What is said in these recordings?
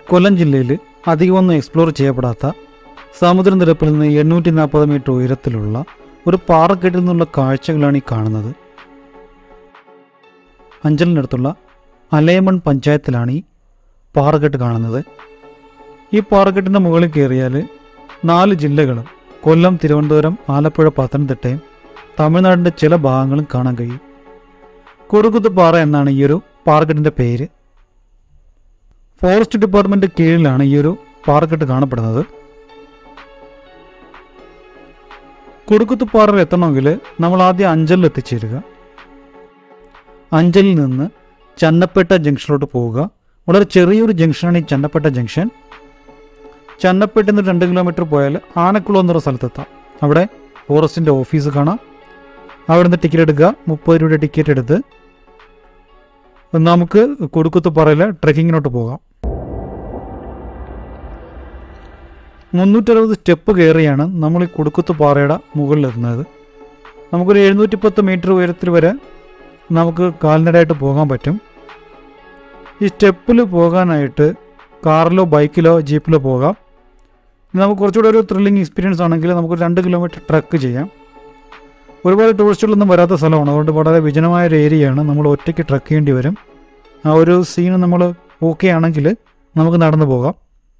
കൊല്ലം ജില്ലയിൽ അധികമൊന്നും എക്സ്പ്ലോർ ചെയ്യപ്പെടാത്ത സമുദ്രനിരപ്പിൽ നിന്ന് എണ്ണൂറ്റി നാൽപ്പത് മീറ്റർ ഉയരത്തിലുള്ള ഒരു പാറക്കെട്ടിൽ നിന്നുള്ള കാഴ്ചകളാണ് ഈ കാണുന്നത് അഞ്ചലിനടുത്തുള്ള അലയമൺ പഞ്ചായത്തിലാണ് ഈ പാറക്കെട്ട് കാണുന്നത് ഈ പാറക്കെട്ടിൻ്റെ മുകളിൽ കയറിയാൽ നാല് ജില്ലകളും കൊല്ലം തിരുവനന്തപുരം ആലപ്പുഴ പത്തനംതിട്ടയും തമിഴ്നാടിൻ്റെ ചില ഭാഗങ്ങളും കാണാൻ കഴിയും കുറുകുത്ത് പാറ എന്നാണ് ഈ ഒരു പാറക്കെട്ടിൻ്റെ പേര് ഫോറസ്റ്റ് ഡിപ്പാർട്ട്മെൻറ്റ് കീഴിലാണ് ഈ ഒരു പാറക്കെട്ട് കാണപ്പെടുന്നത് കുറുക്കുത്ത് പാറയിൽ എത്തണമെങ്കിൽ നമ്മൾ ആദ്യം അഞ്ചലിൽ എത്തിച്ചേരുക അഞ്ചലിൽ നിന്ന് ചന്നപ്പേട്ട ജംഗ്ഷനിലോട്ട് പോവുക വളരെ ചെറിയൊരു ജംഗ്ഷനാണ് ഈ ചന്നപ്പേട്ട ജംഗ്ഷൻ ചന്നപ്പേട്ടിൽ നിന്ന് രണ്ട് കിലോമീറ്റർ പോയാൽ ആനക്കുളം എന്നൊരു സ്ഥലത്തെത്താം അവിടെ ഫോറസ്റ്റിൻ്റെ ഓഫീസ് കാണാം അവിടെ നിന്ന് ടിക്കറ്റ് എടുക്കുക മുപ്പത് രൂപയുടെ ടിക്കറ്റ് എടുത്ത് നമുക്ക് കൊടുക്കുത്ത് പറയിൽ ട്രെക്കിങ്ങിനോട്ട് പോകാം മുന്നൂറ്ററുപത് സ്റ്റെപ്പ് കയറിയാണ് നമ്മൾ ഈ കൊടുക്കുത്ത് പാറയുടെ മുകളിലെത്തുന്നത് നമുക്കൊരു എഴുന്നൂറ്റി പത്ത് മീറ്റർ ഉയരത്തിൽ വരെ നമുക്ക് കാൽനടയായിട്ട് പോകാൻ പറ്റും ഈ സ്റ്റെപ്പിൽ പോകാനായിട്ട് കാറിലോ ബൈക്കിലോ ജീപ്പിലോ പോകാം ഇനി നമുക്ക് കുറച്ചുകൂടെ ഒരു ത്രില്ലിംഗ് എക്സ്പീരിയൻസ് ആണെങ്കിൽ നമുക്ക് രണ്ട് കിലോമീറ്റർ ട്രക്ക് ചെയ്യാം ഒരുപാട് ടൂറിസ്റ്റുകളൊന്നും വരാത്ത സ്ഥലമാണ് അതുകൊണ്ട് വളരെ വിജനമായ ഒരു ഏരിയയാണ് നമ്മൾ ഒറ്റയ്ക്ക് ട്രക്ക് ചെയ്യേണ്ടി വരും ആ ഒരു സീൻ നമ്മൾ ഓക്കെ ആണെങ്കിൽ നമുക്ക് നടന്നു പോകാം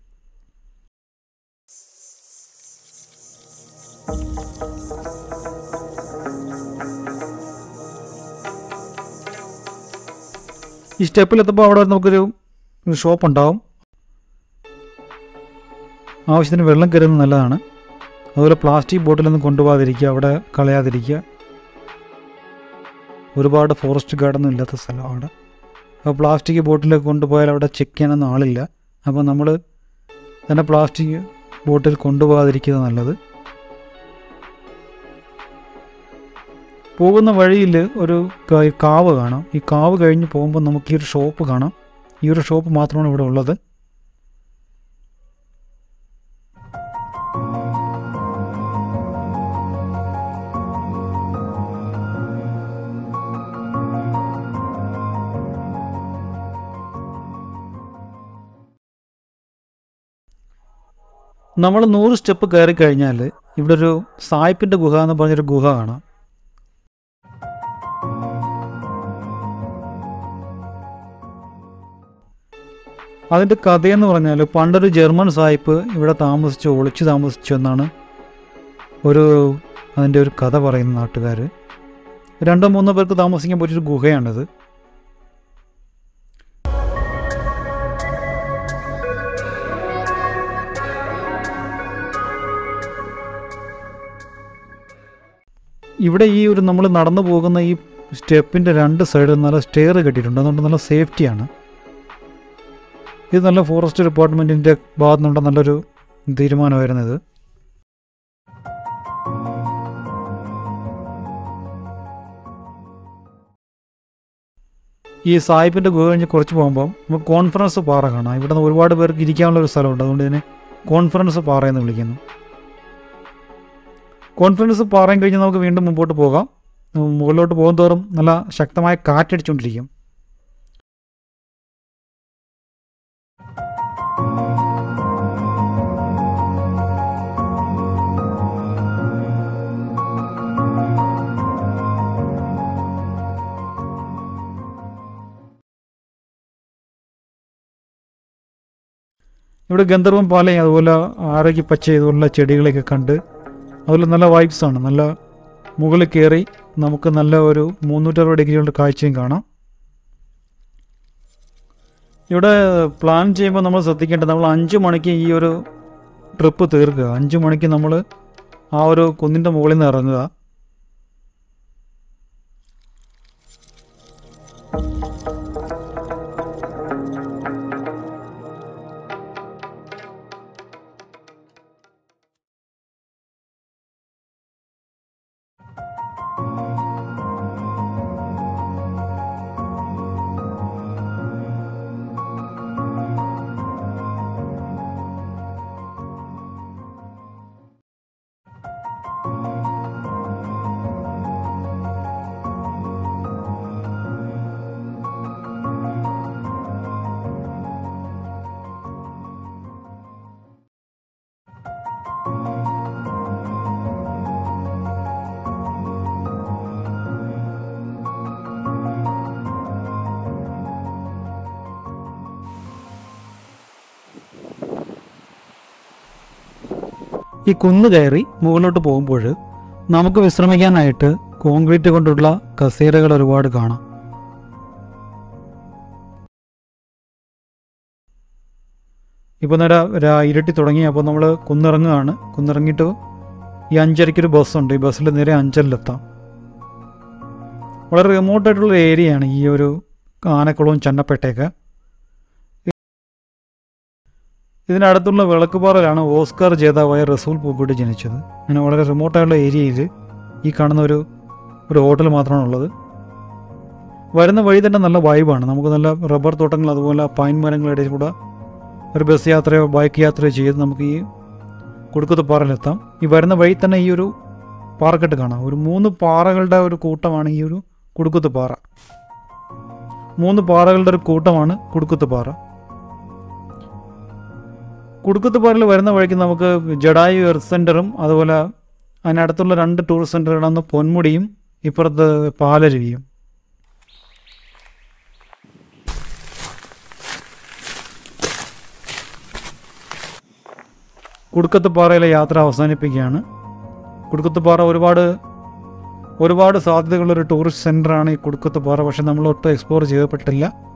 ഈ സ്റ്റെപ്പിലെത്തുമ്പോൾ അവിടെ നമുക്കൊരു ഒരു ഷോപ്പ് ഉണ്ടാവും ആവശ്യത്തിന് വെള്ളം കയറുന്നത് നല്ലതാണ് അതുപോലെ പ്ലാസ്റ്റിക് ബോട്ടിലൊന്നും കൊണ്ടുപോകാതിരിക്കുക അവിടെ കളയാതിരിക്കുക ഒരുപാട് ഫോറസ്റ്റ് ഗാർഡൊന്നും ഇല്ലാത്ത സ്ഥലമാണ് അപ്പോൾ പ്ലാസ്റ്റിക് ബോട്ടിൽ കൊണ്ടുപോയാൽ അവിടെ ചെക്ക് ചെയ്യാനൊന്നും ആളില്ല അപ്പോൾ നമ്മൾ തന്നെ പ്ലാസ്റ്റിക് ബോട്ടിൽ കൊണ്ടുപോകാതിരിക്കുന്നത് നല്ലത് പോകുന്ന വഴിയിൽ ഒരു ക- കാവ് കാണാം ഈ കാവ് കഴിഞ്ഞ് പോകുമ്പോൾ നമുക്ക് ഈ ഒരു ഷോപ്പ് കാണാം ഈ ഒരു ഷോപ്പ് മാത്രമാണ് ഇവിടെ ഉള്ളത് നമ്മൾ നൂറ് സ്റ്റെപ്പ് കയറി കഴിഞ്ഞാൽ ഇവിടെ ഒരു സായിപ്പിൻ്റെ ഗുഹ എന്ന് പറഞ്ഞൊരു ഗുഹ കാണാം അതിൻ്റെ കഥയെന്ന് പറഞ്ഞാൽ പണ്ടൊരു ജർമ്മൻ സായിപ്പ് ഇവിടെ താമസിച്ചു ഒളിച്ചു താമസിച്ചു എന്നാണ് ഒരു അതിൻ്റെ ഒരു കഥ പറയുന്ന നാട്ടുകാർ രണ്ടോ മൂന്നോ പേർക്ക് താമസിക്കാൻ പറ്റിയൊരു ഗുഹയാണിത് ഇവിടെ ഈ ഒരു നമ്മൾ നടന്നു പോകുന്ന ഈ സ്റ്റെപ്പിൻ്റെ രണ്ട് സൈഡിൽ നല്ല സ്റ്റെയർ കെട്ടിയിട്ടുണ്ട് അതുകൊണ്ട് നല്ല സേഫ്റ്റിയാണ് ഇത് നല്ല ഫോറസ്റ്റ് ഡിപ്പാർട്ട്മെൻറ്റിൻ്റെ ഭാഗത്തു നിന്നുള്ള നല്ലൊരു തീരുമാനമായിരുന്നു ഇത് ഈ സായിപ്പിൻ്റെ ഗുഹ കഴിഞ്ഞ് കുറച്ച് പോകുമ്പോൾ നമുക്ക് കോൺഫറൻസ് പാറ കാണാം ഇവിടെ നിന്ന് ഒരുപാട് പേർക്ക് ഇരിക്കാനുള്ള ഒരു സ്ഥലമുണ്ട് അതുകൊണ്ട് ഇതിനെ കോൺഫറൻസ് പാറ എന്ന് വിളിക്കുന്നു കോൺഫറൻസ് പാറയും കഴിഞ്ഞ് നമുക്ക് വീണ്ടും മുമ്പോട്ട് പോകാം ഉം, മുകളിലോട്ട് പോകും തോറും നല്ല ശക്തമായ കാറ്റടിച്ചുകൊണ്ടിരിക്കും ഇവിടെ ഗന്ധർവം പാലയും അതുപോലെ ആരോഗ്യ പച്ച ഇതുപോലുള്ള ചെടികളെയൊക്കെ കണ്ട് അതുപോലെ നല്ല വൈബ്സാണ് നല്ല മുകളിൽ കയറി നമുക്ക് നല്ല ഒരു മുന്നൂറ്ററുപത് ഡിഗ്രികളുടെ കാഴ്ചയും കാണാം ഇവിടെ പ്ലാൻ ചെയ്യുമ്പോൾ നമ്മൾ ശ്രദ്ധിക്കേണ്ടത് നമ്മൾ അഞ്ച് മണിക്ക് ഈ ഒരു ട്രിപ്പ് തീർക്കുക അഞ്ച് മണിക്ക് നമ്മൾ ആ ഒരു കുന്നിൻ്റെ മുകളിൽ നിന്ന് ഇറങ്ങുക ഈ കുന്ന് കയറി മുകളിലോട്ട് പോകുമ്പോൾ നമുക്ക് വിശ്രമിക്കാനായിട്ട് കോൺക്രീറ്റ് കൊണ്ടുള്ള കസേരകൾ ഒരുപാട് കാണാം ഇപ്പോൾ നേരെ രാ- ഇരുട്ടി തുടങ്ങി അപ്പോൾ നമ്മൾ കുന്നിറങ്ങുകയാണ് കുന്നിറങ്ങിയിട്ട് ഈ അഞ്ചരയ്ക്കൊരു ബസ്സുണ്ട് ഈ ബസ്സിൽ നേരെ അഞ്ചലിലെത്താം വളരെ റിമോട്ടായിട്ടുള്ള ഏരിയയാണ് ഈ ഒരു ആനക്കുളവും ചന്നപ്പേട്ടയൊക്കെ ഇതിനടുത്തുള്ള വിളക്കുപാറയിലാണ് ഓസ്കാർ ജേതാവായ റസൂൽ പൂക്കുട്ടി ജനിച്ചത് അങ്ങനെ വളരെ റിമോട്ടായുള്ള ഏരിയയിൽ ഈ കാണുന്ന ഒരു ഒരു ഹോട്ടൽ മാത്രമാണ് ഉള്ളത് വരുന്ന വഴി തന്നെ നല്ല വൈബാണ് നമുക്ക് നല്ല റബ്ബർ തോട്ടങ്ങൾ അതുപോലെ പൈൻ മരങ്ങളുടെ ഇടയിൽ കൂടെ ഒരു ബസ് യാത്രയോ ബൈക്ക് യാത്രയോ ചെയ്ത് നമുക്ക് ഈ കുടുക്കുത്തുപാറയിലെത്താം ഈ വരുന്ന വഴി തന്നെ ഈ ഒരു പാറക്കെട്ട് കാണാം ഒരു മൂന്ന് പാറകളുടെ ഒരു കൂട്ടമാണ് ഈ ഒരു കുടുക്കുത്തുപാറ മൂന്ന് പാറകളുടെ ഒരു കൂട്ടമാണ് കുടുക്കുത്തുപാറ കുടുക്കുത്തുപാറയിൽ വരുന്ന വഴിക്ക് നമുക്ക് ജഡായു എർത്ത് സെൻറ്ററും അതുപോലെ അതിനടുത്തുള്ള രണ്ട് ടൂറിസ്റ്റ് സെൻറ്ററുകളാണ് പൊന്മുടിയും ഇപ്പുറത്ത് പാലരുവിയും കുടുക്കത്തുപാറയിലെ യാത്ര അവസാനിപ്പിക്കുകയാണ് കുടുക്കത്തുപാറ ഒരുപാട് ഒരുപാട് സാധ്യതകളുള്ളൊരു ടൂറിസ്റ്റ് സെൻ്ററാണ് ഈ കുടുക്കത്തുപാറ പക്ഷെ നമ്മൾ ഒട്ടും എക്സ്പ്ലോർ ചെയ്യപ്പെട്ടില്ല